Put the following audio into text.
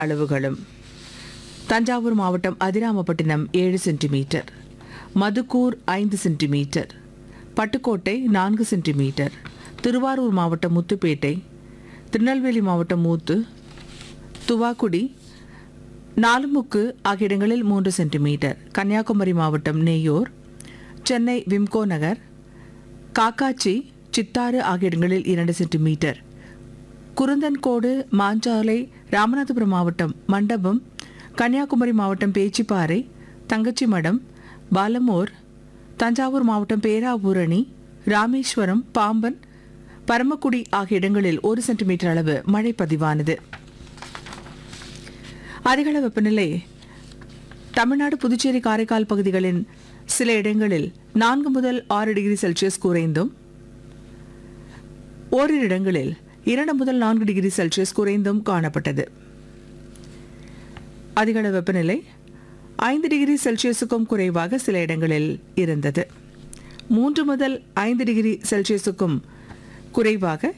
அளவுகளும் தஞ்சாவூர் மாவட்டம் அதிராமப்பட்டினம் ஏழு சென்டிமீட்டர் மதுக்கூர் ஐந்து சென்டிமீட்டர் பட்டுக்கோட்டை நான்கு சென்டிமீட்டர் திருவாரூர் மாவட்டம் முத்துப்பேட்டை திருநெல்வேலி மாவட்டம் மூத்து துவாக்குடி நாலுமுக்கு ஆகிய இடங்களில் மூன்று சென்டிமீட்டர் கன்னியாகுமரி மாவட்டம் நெய்யோர் சென்னை விம்கோ நகர் காக்காச்சி சித்தாறு ஆகிய இடங்களில் இரண்டு சென்டிமீட்டர் குருந்தன்கோடு மாஞ்சாலை ராமநாதபுரம் மாவட்டம் மண்டபம் கன்னியாகுமரி மாவட்டம் பேச்சிப்பாறை தங்கச்சி மடம் பாலமோர் தஞ்சாவூர் மாவட்டம் பேராவூரணி ராமேஸ்வரம் பாம்பன் பரமக்குடி ஆகிய இடங்களில் ஒரு சென்டிமீட்டர் அளவு மழை பதிவானது அதிகள வெப்பநிலை தமிழ்நாடு புதுச்சேரி காரைக்கால் பகுதிகளின் சில இடங்களில் நான்கு முதல் ஆறு டிகிரி செல்சியஸ் குறைந்தும் ஓரிரு இடங்களில் இரண்டு முதல் நான்கு டிகிரி செல்சியஸ் குறைந்தும் காணப்பட்டது அதிகள வெப்பநிலை ஐந்து டிகிரி செல்சியஸுக்கும் குறைவாக சில இடங்களில் இருந்தது மூன்று முதல் ஐந்து டிகிரி செல்சியஸுக்கும் குறைவாக